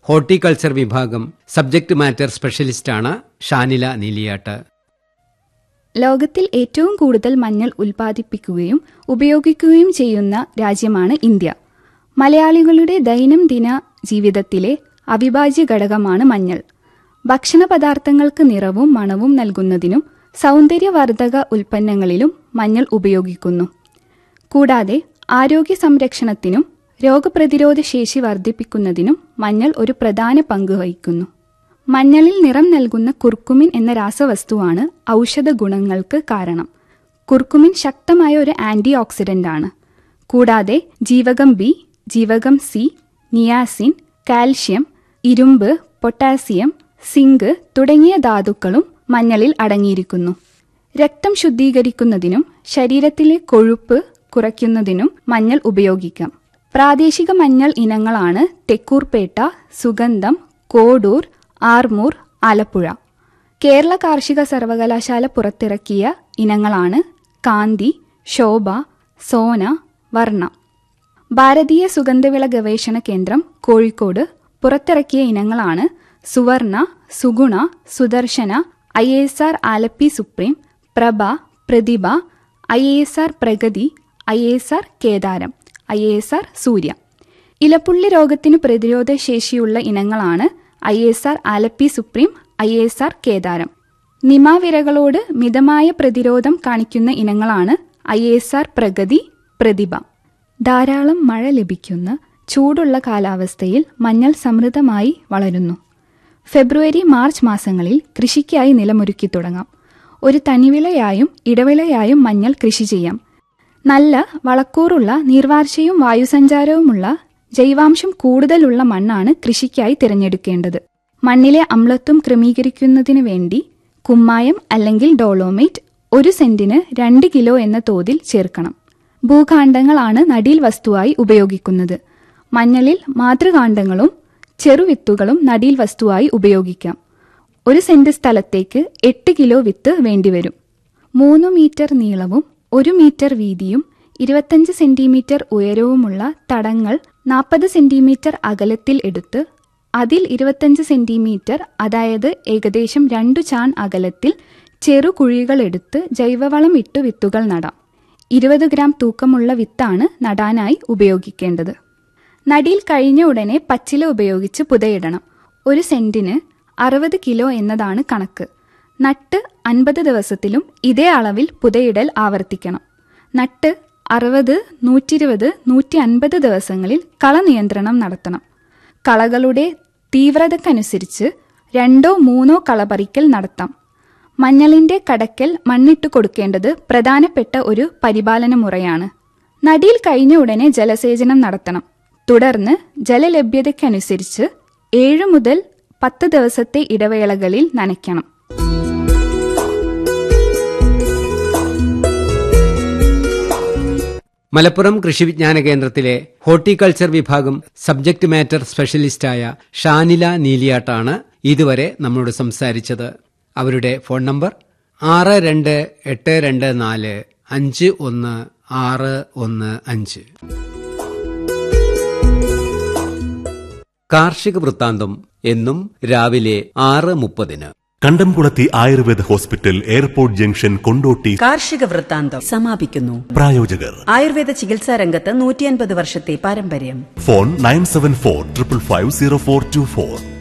horticulture വിഭാഗം subject matter സ്പെഷ്യലിസ്റ്റാണ് ഷാനില നീലിയാട്ട് ലോകത്തിൽ ഏറ്റവും കൂടുതൽ മഞ്ഞൾ ഉൽപ്പാദിപ്പിക്കുകയും ഉപയോഗിക്കുകയും ചെയ്യുന്ന രാജ്യമാണ് ഇന്ത്യ മലയാളികളുടെ ദൈനംദിന ജീവിതത്തിലെ അവിഭാജ്യ ഘടകമാണ് മഞ്ഞൾ ഭക്ഷണ പദാർത്ഥങ്ങൾക്ക് നിറവും മണവും നൽകുന്നതിനും സൗന്ദര്യവർദ്ധക ഉൽപ്പന്നങ്ങളിലും മഞ്ഞൾ ഉപയോഗിക്കുന്നു കൂടാതെ ആരോഗ്യ സംരക്ഷണത്തിനും രോഗപ്രതിരോധ ശേഷി വർദ്ധിപ്പിക്കുന്നതിനും മഞ്ഞൾ ഒരു പ്രധാന പങ്ക് വഹിക്കുന്നു മഞ്ഞളിൽ നിറം നൽകുന്ന കുർക്കുമിൻ എന്ന രാസവസ്തുവാണ് ഔഷധ ഗുണങ്ങൾക്ക് കാരണം കുർക്കുമിൻ ശക്തമായ ഒരു ആന്റി ഓക്സിഡന്റ് ആണ് കൂടാതെ ജീവകം ബി ജീവകം സി നിയാസിൻ കാൽഷ്യം ഇരുമ്പ് പൊട്ടാസ്യം സിങ്ക് തുടങ്ങിയ ധാതുക്കളും മഞ്ഞളിൽ അടങ്ങിയിരിക്കുന്നു രക്തം ശുദ്ധീകരിക്കുന്നതിനും ശരീരത്തിലെ കൊഴുപ്പ് കുറയ്ക്കുന്നതിനും മഞ്ഞൾ ഉപയോഗിക്കാം പ്രാദേശിക മഞ്ഞൾ ഇനങ്ങളാണ് തെക്കൂർപേട്ട സുഗന്ധം കോഡൂർ ആർമൂർ ആലപ്പുഴ കേരള കാർഷിക സർവകലാശാല പുറത്തിറക്കിയ ഇനങ്ങളാണ് കാന്തി ശോഭ സോന വർണ്ണ ഭാരതീയ സുഗന്ധവിള ഗവേഷണ കേന്ദ്രം കോഴിക്കോട് പുറത്തിറക്കിയ ഇനങ്ങളാണ് Suvarna Suguna Sudarshana I S R Alleppey supreme Prabha Prathibha I S R Pragathi I S R Kedaram I S R Surya ഇലപ്പുള്ളി രോഗത്തിന് പ്രതിരോധ ശേഷിയുള്ള ഇനങ്ങളാണ് I S R Alleppey supreme I S R Kedaram നിമാവിരകളോട് മിതമായ പ്രതിരോധം കാണിക്കുന്ന ഇനങ്ങളാണ് I S R Pragathi Prathibha ധാരാളം മഴ ലഭിക്കുന്ന ചൂടുള്ള കാലാവസ്ഥയിൽ മഞ്ഞൾ സമൃദ്ധമായി വളരുന്നു ഫെബ്രുവരി മാർച്ച് മാസങ്ങളിൽ കൃഷിക്കായി നിലമൊരുക്കി തുടങ്ങാം ഒരു തനിവിളയായും ഇടവിളയായും മഞ്ഞൾ കൃഷി ചെയ്യാം നല്ല വളക്കൂറുള്ള നീർവാർച്ചയും വായുസഞ്ചാരവുമുള്ള ജൈവാംശം കൂടുതലുള്ള മണ്ണാണ് കൃഷിക്കായി തിരഞ്ഞെടുക്കേണ്ടത് മണ്ണിലെ അമ്ലത്വം ക്രമീകരിക്കുന്നതിന് വേണ്ടി കുമ്മായം അല്ലെങ്കിൽ ഡോളോമേറ്റ് ഒരു സെന്റിന് രണ്ട് കിലോ എന്ന തോതിൽ ചേർക്കണം ഭൂകാണ്ഡങ്ങളാണ് നടീൽ വസ്തുവായി ഉപയോഗിക്കുന്നത് മഞ്ഞളിൽ മാതൃകാണ്ഡങ്ങളും ചെറുവിത്തുകളും നടീൽ വസ്തുവായി ഉപയോഗിക്കാം ഒരു സെന്റ് സ്ഥലത്തേക്ക് എട്ട് കിലോ വിത്ത് വേണ്ടിവരും മൂന്ന് മീറ്റർ നീളവും ഒരു മീറ്റർ വീതിയും ഇരുപത്തഞ്ച് സെന്റിമീറ്റർ ഉയരവുമുള്ള തടങ്ങൾ നാൽപ്പത് സെന്റിമീറ്റർ അകലത്തിൽ എടുത്ത് അതിൽ ഇരുപത്തഞ്ച് സെന്റിമീറ്റർ അതായത് ഏകദേശം രണ്ടു ചാൺ അകലത്തിൽ ചെറു കുഴികളെടുത്ത് ജൈവവളം ഇട്ടു വിത്തുകൾ നടാം ഇരുപത് ഗ്രാം തൂക്കമുള്ള വിത്താണ് നടാനായി ഉപയോഗിക്കേണ്ടത് നടിയിൽ കഴിഞ്ഞ ഉടനെ പച്ചില ഉപയോഗിച്ച് പുതയിടണം ഒരു സെന്റിന് അറുപത് കിലോ എന്നതാണ് കണക്ക് നട്ട് അൻപത് ദിവസത്തിലും ഇതേ അളവിൽ പുതയിടൽ ആവർത്തിക്കണം നട്ട് അറുപത് നൂറ്റിരുപത് നൂറ്റി അൻപത് ദിവസങ്ങളിൽ കള നിയന്ത്രണം നടത്തണം കളകളുടെ തീവ്രതക്കനുസരിച്ച് രണ്ടോ മൂന്നോ കള പറിക്കൽ നടത്താം മഞ്ഞളിന്റെ കടക്കൽ മണ്ണിട്ട് കൊടുക്കേണ്ടത് പ്രധാനപ്പെട്ട ഒരു പരിപാലന മുറയാണ് നടിയിൽ കഴിഞ്ഞ ഉടനെ ജലസേചനം നടത്തണം തുടർന്ന് ജലലഭ്യതയ്ക്കനുസരിച്ച് ഏഴു മുതൽ പത്ത് ദിവസത്തെ ഇടവേളകളിൽ നനയ്ക്കണം മലപ്പുറം കൃഷി വിജ്ഞാന കേന്ദ്രത്തിലെ ഹോർട്ടിക്കൾച്ചർ വിഭാഗം സബ്ജക്ട് മാറ്റർ സ്പെഷ്യലിസ്റ്റായ ഷാനില നീലിയാട്ടാണ് ഇതുവരെ നമ്മളോട് സംസാരിച്ചത് അവരുടെ ഫോൺ നമ്പർ ആറ് രണ്ട് എട്ട് രണ്ട് നാല് അഞ്ച് ഒന്ന് ആറ് ഒന്ന് അഞ്ച് കാർഷിക വൃത്താന്തം എന്നും രാവിലെ ആറ് മുപ്പതിന് കണ്ടംകുളത്തി Ayurveda hospital airport junction Kondotty കാർഷിക വൃത്താന്തം സമാപിക്കുന്നു പ്രായോജകർ ആയുർവേദ ചികിത്സാ രംഗത്ത് നൂറ്റിയൻപത് വർഷത്തെ പാരമ്പര്യം phone nine seven four triple five zero four two four